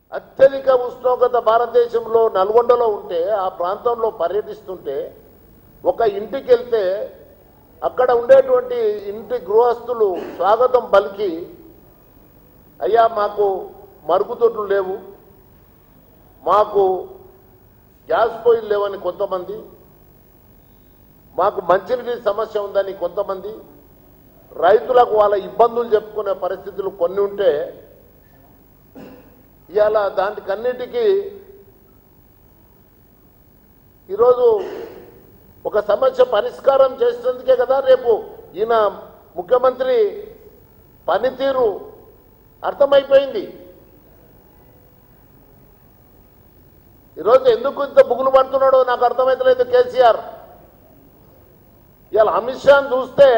అత్యధిక ఉష్ణోగ్రత భారతదేశంలో నల్గొండలో ఉంటే ఆ ప్రాంతంలో పర్యటిస్తుంటే ఒక ఇంటికి వెళ్తే అక్కడ ఉండేటువంటి ఇంటి గృహస్థులు స్వాగతం పలికి అయ్యా మాకు మరుగుదొడ్లు లేవు మాకు గ్యాస్ పొయ్యిలు లేవని కొంతమంది మాకు మంచినీటి సమస్య ఉందని కొంతమంది రైతులకు వాళ్ళ ఇబ్బందులు చెప్పుకునే పరిస్థితులు కొన్ని ఉంటే ఇవాళ దానికన్నిటికీ ఈరోజు ఒక సమస్య పరిష్కారం చేసినందుకే కదా రేపు ఈయన ముఖ్యమంత్రి పనితీరు అర్థమైపోయింది ఈరోజు ఎందుకు ఇంత బుగులు పడుతున్నాడో నాకు అర్థమైతలేదు కేసీఆర్ ఇవాళ అమిత్ షాని చూస్తే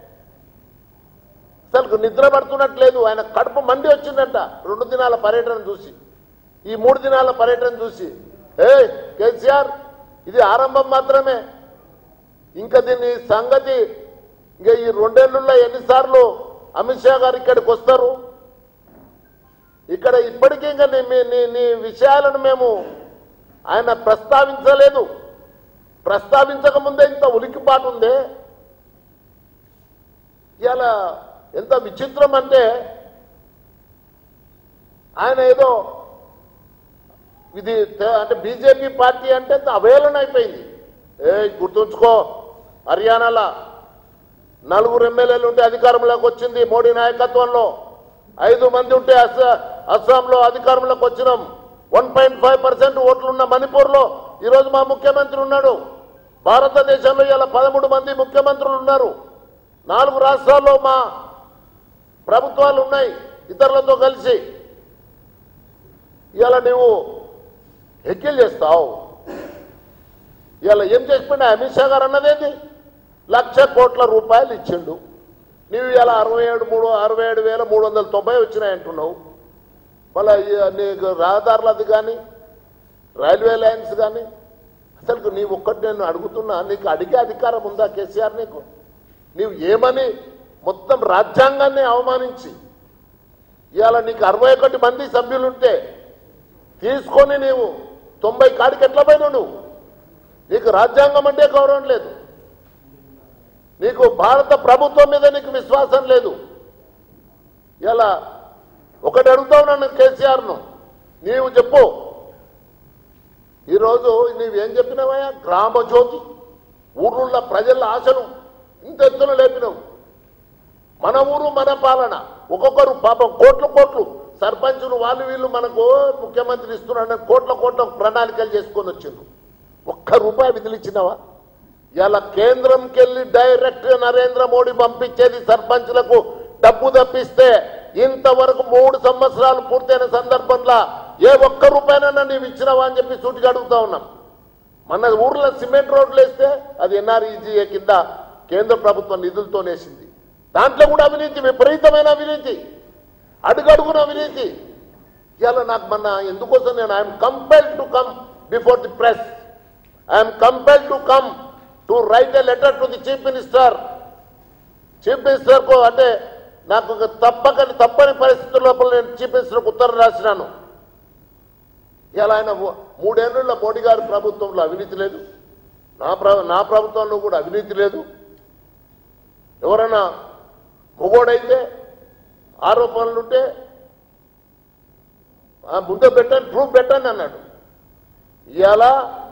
అసలు నిద్ర పడుతున్నట్లేదు ఆయన కడుపు మండి వచ్చిందంట రెండు దినాల పర్యటన చూసి ఈ మూడు దినాల పర్యటన చూసి ఏ కేసీఆర్ ఇది ఆరంభం మాత్రమే ఇంకా దీని సంగతి ఇంకా ఈ రెండేళ్లలో ఎన్నిసార్లు అమిత్ షా గారు ఇక్కడికి వస్తారు ఇక్కడ ఇప్పటికీ ఇంకా నీ మీ- నీ నీ విషయాలను మేము ఆయన ప్రస్తావించలేదు ప్రస్తావించక ముందే ఇంత ఉలికిపాటు ఉందే ఇలా ఎంత విచిత్రం అంటే ఆయన ఏదో ఇది తె- అంటే బీజేపీ పార్టీ అంటే ఇంత అవహేళన అయిపోయింది ఏ గుర్తుంచుకో హర్యానాలో నలుగురు ఎమ్మెల్యేలు ఉంటే అధికారంలోకి వచ్చింది మోడీ నాయకత్వంలో ఐదు మంది ఉంటే అస్సా అస్సాంలో అధికారంలోకి వచ్చినాం వన్ పాయింట్ ఫైవ్ పర్సెంట్ ఓట్లున్న మణిపూర్లో ఈరోజు మా ముఖ్యమంత్రి ఉన్నాడు భారతదేశంలో ఇలా పదమూడు మంది ముఖ్యమంత్రులు ఉన్నారు నాలుగు రాష్ట్రాల్లో మా ప్రభుత్వాలు ఉన్నాయి ఇతరులతో కలిసి ఇవాళ నువ్వు హెక్కిలు చేస్తావు ఇవాళ ఏం చేసిపోయినా అమిత్ షా గారు అన్నదేంటి లక్ష కోట్ల రూపాయలు ఇచ్చిండు నీవు ఇలా అరవై ఏడు మూడు అరవై ఏడు వేల మూడు వందల తొంభై వచ్చినాయి అంటున్నావు మళ్ళీ నీకు రహదారులది కానీ రైల్వే లైన్స్ కానీ అసలు నీవు ఒక్కటి నేను అడుగుతున్నా నీకు అడిగే అధికారం ఉందా కేసీఆర్ నీకు నీవు ఏమని మొత్తం రాజ్యాంగాన్ని అవమానించి ఇవాళ నీకు అరవై ఒకటి మంది సభ్యులుంటే తీసుకొని నీవు తొంభై కాడికి ఎట్లా పోయినావు నువ్వు నీకు రాజ్యాంగం అంటే గౌరవం లేదు నీకు భారత ప్రభుత్వం మీద నీకు విశ్వాసం లేదు ఇలా ఒకటి అడుగుతావు నన్ను కేసీఆర్ను నీవు చెప్పు ఈరోజు నీవేం చెప్పినావయ్యా గ్రామ జ్యోతి ఊర్ల ప్రజల ఆశను ఇంత ఎత్తున లేపినావు మన ఊరు మన పాలన ఒక్కొక్కరు పాపం కోట్లు కోట్లు సర్పంచులు వాళ్ళు వీళ్ళు మనకు ముఖ్యమంత్రి ఇస్తున్నాడని కోట్ల కోట్ల ప్రణాళికలు చేసుకొని వచ్చిండ్రు ఒక్క రూపాయి విదిలిచ్చినావా ఇలా కేంద్రంకి వెళ్ళి డైరెక్ట్ నరేంద్ర మోడీ పంపించేది సర్పంచ్లకు డబ్బు తప్పిస్తే ఇంతవరకు మూడు సంవత్సరాలు పూర్తయిన సందర్భంలో ఏ ఒక్క రూపాయనన్నా నీవు ఇచ్చినావా అని చెప్పి సూటిగా అడుగుతా ఉన్నాం మన ఊర్లో సిమెంట్ రోడ్లు వేస్తే అది ఎన్ఆర్ఈజీఏ కింద కేంద్ర ప్రభుత్వం నిధులతో వేసింది దాంట్లో కూడా అవినీతి విపరీతమైన అవినీతి అడుగడుగున అవినీతి ఇవాళ నాకు మొన్న ఎందుకోసం నేను I'm compel to come before the press I'm compel to come to write a letter to the chief minister chief minister కు అంటే నాకు ఒక తప్పకని తప్పని పరిస్థితుల లోపల నేను చీఫ్ మినిస్టర్కు ఉత్తరం రాసినాను ఇలా ఆయన మూ- మూడేళ్ల మోడీ గారి ప్రభుత్వంలో అవినీతి లేదు నా ప్ర నా ప్రభుత్వంలో కూడా అవినీతి లేదు ఎవరైనా మొగోడైతే ఆరోపణలుంటే ఆ ముందే పెట్టండి ప్రూఫ్ పెట్టండి అన్నాడు ఇవాళ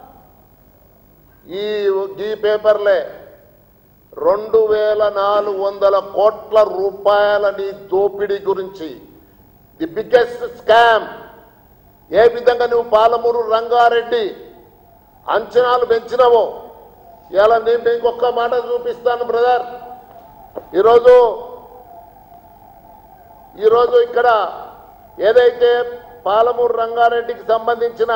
ఈ ఈ పేపర్లే రెండు వేల నాలుగు వందల కోట్ల రూపాయల నీ దోపిడీ గురించి ది బిగ్గెస్ట్ స్కామ్ ఏ విధంగా నువ్వు పాలమూరు రంగారెడ్డి అంచనాలు పెంచినావో ఇలా నేను మీకు ఒక్క మాట చూపిస్తాను బ్రదర్ ఈరోజు ఈరోజు ఇక్కడ ఏదైతే పాలమూరు రంగారెడ్డికి సంబంధించిన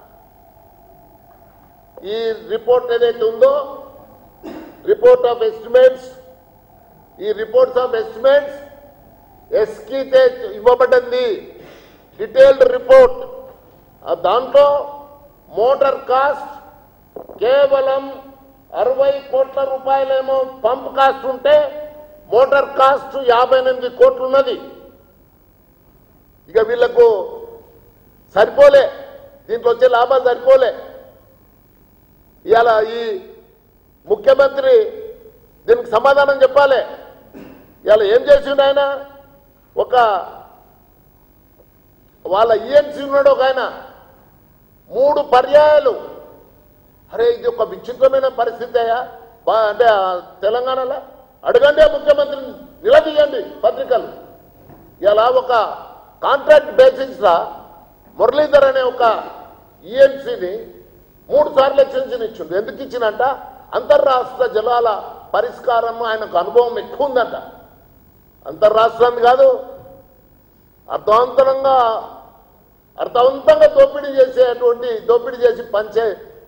ఈ రిపోర్ట్ ఏదైతే ఉందో రిపోర్ట్ ఆఫ్ ఎస్టిమేట్స్ ఈ రిపోర్ట్స్ ఆఫ్ ఎస్టిమేట్స్ ఎస్కీతే ఇవ్వబడింది డీటెయిల్డ్ రిపోర్ట్ ఆ దాంట్లో మోటార్ కాస్ట్ కేవలం అరవై కోట్ల రూపాయలేమో పంప్ కాస్ట్ ఉంటే మోటార్ కాస్ట్ యాభై ఎనిమిది కోట్లు ఉన్నది ఇక వీళ్లకు సరిపోలే దీంట్లో వచ్చే లాభాలు సరిపోలే ఇవాళ ఈ ముఖ్యమంత్రి దీనికి సమాధానం చెప్పాలి ఇవాళ ఏం చేసిండు ఆయన ఒక వాళ్ళ ఈఎన్సీ ఉన్నాడు ఒక ఆయన మూడు పర్యాయాలు అరే ఇది ఒక విచిత్రమైన పరిస్థితి అయ్యా బా అంటే ఆ తెలంగాణలో అడగండి ఆ ముఖ్యమంత్రిని నిలదీయండి పత్రికలు ఇలా ఒక కాంట్రాక్ట్ బేసిస్లా మురళీధర్ అనే ఒక ఈఎన్సీని మూడు సార్లు ఎక్స్టెన్షన్ ఇచ్చిండు ఎందుకు ఇచ్చినంట అంతర్రాష్ట్ర జలాల పరిష్కారం ఆయనకు అనుభవం ఎక్కువ ఉందంట అంతర్రాష్ట్రాన్ని కాదు అర్థవంతరంగా అర్థవంతంగా దోపిడీ చేసేటువంటి దోపిడీ చేసి పంచే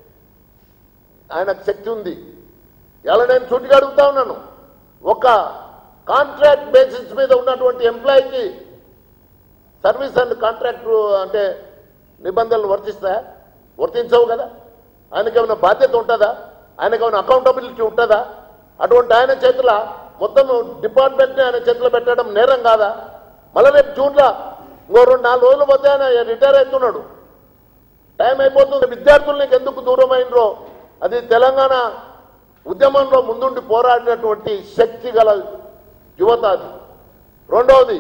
ఆయనకు శక్తి ఉంది ఇలా నేను చుట్టిగా అడుగుతా ఉన్నాను ఒక కాంట్రాక్ట్ బేసిస్ మీద ఉన్నటువంటి ఎంప్లాయీకి సర్వీస్ అండ్ కాంట్రాక్ట్ అంటే నిబంధనలు వర్తిస్తాయా వర్తించవు కదా ఆయనకి ఏమైనా బాధ్యత ఉంటుందా ఆయనకి ఏమైనా అకౌంటబిలిటీ ఉంటుందా అటువంటి ఆయన చేతుల మొత్తం డిపార్ట్మెంట్ని ఆయన చేతిలో పెట్టడం నేరం కాదా మళ్ళీ రేపు జూన్లో ఇంకో రెండు నాలుగు రోజులు పోతే ఆయన రిటైర్ అవుతున్నాడు టైం అయిపోతుంది విద్యార్థులు నీకు ఎందుకు దూరం అయినరో అది తెలంగాణ ఉద్యమంలో ముందుండి పోరాడినటువంటి శక్తి గల యువత అది రెండవది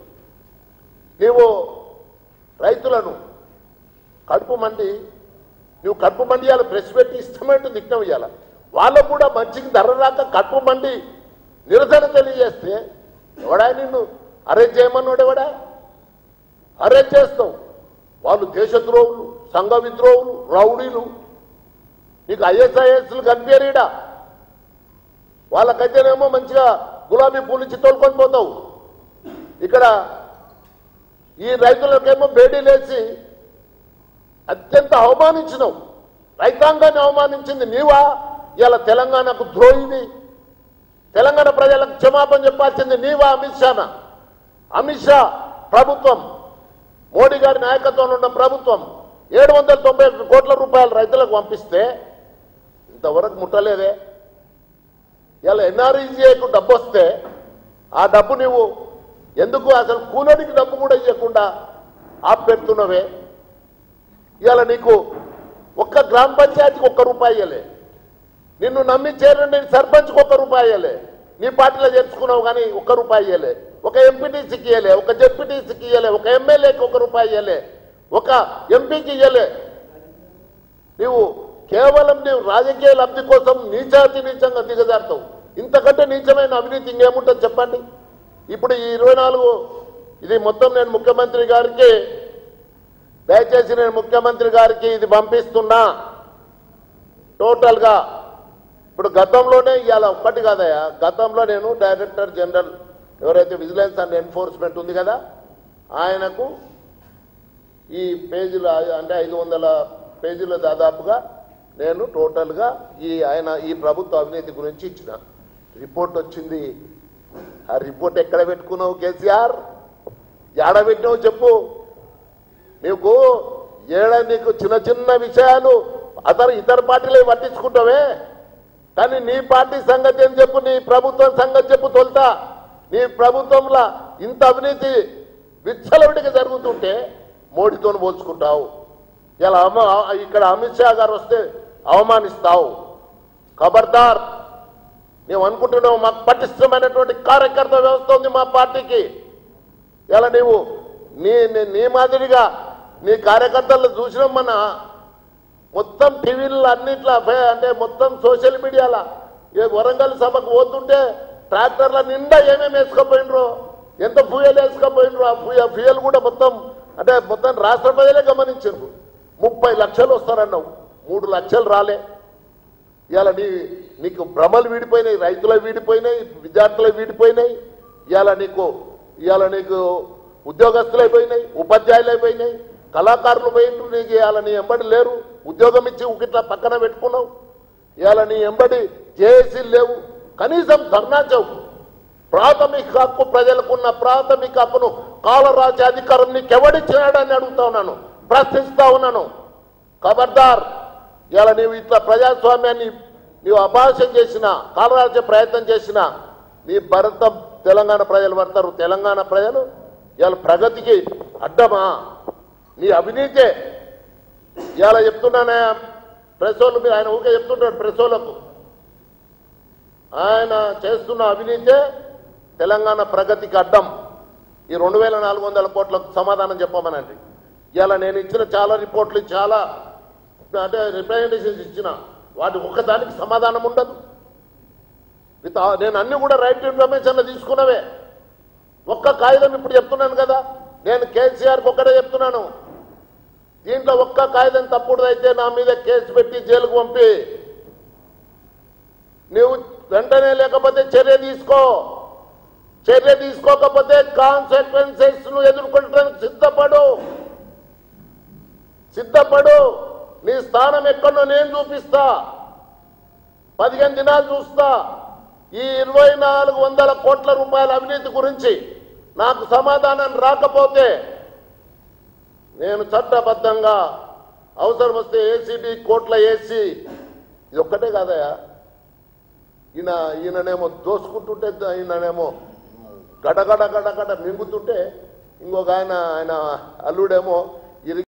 నీవు రైతులను కడుపు మండి నువ్వు కడుపు మండి ఇవ్వాలి ప్రెస్ పెట్టి ఇష్టమైనట్టు దిక్తం ఇవ్వాలి వాళ్ళకు కూడా మంచికి ధర రాక కడుపు మండి నిరసన తెలియజేస్తే ఎవడా నిన్ను అరెస్ట్ చేయమన్నాడు ఎవడా అరెస్ట్ చేస్తావు వాళ్ళు దేశద్రోహులు సంఘ విద్రోహులు రౌడీలు నీకు ఐఎస్ఐఎస్లు కనిపించరీడా వాళ్ళకైతేనేమో మంచిగా గులాబీ పూలు ఇచ్చి తోలుకొని పోతావు ఇక్కడ ఈ రైతులకేమో బేడీలేసి అత్యంత అవమానించినావు రైతాంగాన్ని అవమానించింది నీవా ఇలా తెలంగాణకు ద్రోహివి తెలంగాణ ప్రజలకు క్షమాపణ చెప్పాల్సింది నీవా అమిత్ షానా అమిత్ షా ప్రభుత్వం మోడీ గారి నాయకత్వంలో ఉన్న ప్రభుత్వం ఏడు వందల తొంభై ఒక్క కోట్ల రూపాయలు రైతులకు పంపిస్తే ఇంతవరకు ముట్టలేదే ఇలా ఎన్ఆర్ఈజీఐకు డబ్బు వస్తే ఆ డబ్బు నువ్వు ఎందుకు అసలు కూలోనికి డబ్బు కూడా ఇవ్వకుండా ఆపెడుతున్నవే ఇవాళ నీకు ఒక్క గ్రామ పంచాయతీకి ఒక్క రూపాయి ఇవ్వలే నిన్ను నమ్మి చేరండి సర్పంచ్కి ఒక్క రూపాయి ఇవ్వలే నీ పార్టీలో చేర్చుకున్నావు కానీ ఒక్క రూపాయి ఇవ్వలే ఒక ఎంపీటీసీకి ఇవ్వలే ఒక జెడ్పీటీసీకి ఇవ్వలే ఒక ఎమ్మెల్యేకి ఒక రూపాయి ఇవ్వలే ఒక ఎంపీకి ఇవ్వలే నీవు కేవలం నీవు రాజకీయ లబ్ధి కోసం నీచాతి నీచంగా దిగజారుతావు ఇంతకంటే నీచమైన అవినీతి ఇంకేముంటుంది చెప్పండి ఇప్పుడు ఈ ఇరవై నాలుగు ఇది మొత్తం నేను ముఖ్యమంత్రి గారికి దయచేసి నేను ముఖ్యమంత్రి గారికి ఇది పంపిస్తున్నా టోటల్గా ఇప్పుడు గతంలోనే ఇవాళ ఒక్కటి కాదయ్యా గతంలో నేను డైరెక్టర్ జనరల్ ఎవరైతే విజిలెన్స్ అండ్ ఎన్ఫోర్స్మెంట్ ఉంది కదా ఆయనకు ఈ పేజీలు అంటే ఐదు వందల పేజీల దాదాపుగా నేను టోటల్గా ఈ ఆయన ఈ ప్రభుత్వ అవినీతి గురించి ఇచ్చిన రిపోర్ట్ వచ్చింది ఆ రిపోర్ట్ ఎక్కడ పెట్టుకున్నావు కేసీఆర్ ఏడ పెట్టినావు చెప్పు నీకు ఏడ నీకు చిన్న చిన్న విషయాలు అతను ఇతర పార్టీలు పట్టించుకుంటావే కానీ నీ పార్టీ సంగతి ఏం చెప్పు నీ ప్రభుత్వం సంగతి చెప్పు తొలుతా నీ ప్రభుత్వంలో ఇంత అవినీతి విచ్చలవిడిగా జరుగుతుంటే మోడీతో పోల్చుకుంటావు ఇలా అమ ఇక్కడ అమిత్ షా గారు వస్తే అవమానిస్తావు ఖబర్దార్ నీవు అనుకుంటున్నావు మాకు పటిష్టమైనటువంటి కార్యకర్త వ్యవస్థ ఉంది మా పార్టీకి ఇలా నీవు నీ నీ- నీ మాదిరిగా నీ కార్యకర్తలు చూసినాం మన మొత్తం టీవీల్లో అన్నిట్లా ఫే- అంటే మొత్తం సోషల్ మీడియాలో ఏ వరంగల్ సభకు పోతుంటే ట్రాక్టర్ల నిండా ఏమేమి వేసుకపోయినరో ఎంత ఫ్యూయల్ వేసుకపోయినరో ఆ ఫ్యూయల్ ఫ్యూయల్ కూడా మొత్తం అంటే మొత్తం రాష్ట్ర ప్రజలే గమనించారు ముప్పై లక్షలు వస్తారన్నావు మూడు లక్షలు రాలే ఇవాళ నీ నీకు భ్రమలు వీడిపోయినాయి రైతుల వీడిపోయినాయి విద్యార్థులు వీడిపోయినాయి ఇవాళ నీకు ఇవాళ నీకు ఉద్యోగస్తులు అయిపోయినాయి ఉపాధ్యాయులు అయిపోయినాయి కళాకారులు పోయిండ్రు నీకు ఇవాళ నీ ఎంబడి లేరు ఉద్యోగం ఇచ్చి ఉకిట్లా పక్కన పెట్టుకున్నావు ఇవాళ నీ ఎంబడి జేఏసీలు లేవు కనీసం ధర్నా చౌక్ ప్రాథమిక హక్కు ప్రజలకున్న ప్రాథమిక హక్కును కాలరాజు అధికారం నీకెవడిచ్చినాడని అడుగుతా ఉన్నాను ప్రశ్నిస్తా ఉన్నాను ఖబర్దార్ ఇలా నీవు ఇట్లా ప్రజాస్వామ్యాన్ని నీవు అభాషం చేసిన కాలరాజ్య ప్రయత్నం చేసిన నీ భరతం తెలంగాణ ప్రజలు పడతారు తెలంగాణ ప్రజలు ఇవాళ ప్రగతికి అడ్డమా నీ అవినీతే ఇవాళ చెప్తున్నానే ప్రెస్ వాళ్ళు మీరు ఆయన ఊకే చెప్తుంటాడు ప్రెస్ వాళ్ళకు ఆయన చేస్తున్న అవినీతే తెలంగాణ ప్రగతికి అడ్డం ఈ రెండు వేల నాలుగు వందల కోట్లకు సమాధానం చెప్పమనండి ఇవాళ నేను ఇచ్చిన చాలా రిపోర్ట్లు చాలా అంటే రిప్రజెంటేషన్స్ ఇచ్చిన వాటి ఒక్కదానికి సమాధానం ఉండదు విత్ ఆ- నేను అన్ని కూడా రైట్ టు ఇన్ఫర్మేషన్ తీసుకున్నవే ఒక్క కాగితం ఇప్పుడు చెప్తున్నాను కదా నేను కేసీఆర్కి ఒక్కటే చెప్తున్నాను దీంట్లో ఒక్క కాగితం తప్పుడుదైతే నా మీద కేసు పెట్టి జైలుకు పంపి నువ్వు వెంటనే లేకపోతే చర్య తీసుకో చర్య తీసుకోకపోతే కాన్సిక్వెన్సెస్ ను ఎదుర్కొనడానికి సిద్ధపడు సిద్ధపడు నీ స్థానం ఎక్కడో నేను చూపిస్తా పదిహేను దినాలు చూస్తా ఈ ఇరవై నాలుగు వందల కోట్ల రూపాయల అవినీతి గురించి నాకు సమాధానం రాకపోతే నేను చట్టబద్ధంగా అవసరం వస్తే ఏసీబీ కోట్ల వేసి ఇది ఒక్కటే కాదయా ఈయన ఈయననేమో దోసుకుంటుంటే ఈయననేమో గడగడ గడగడ మింగుతుంటే ఇంకొక ఆయన ఆయన అల్లుడేమో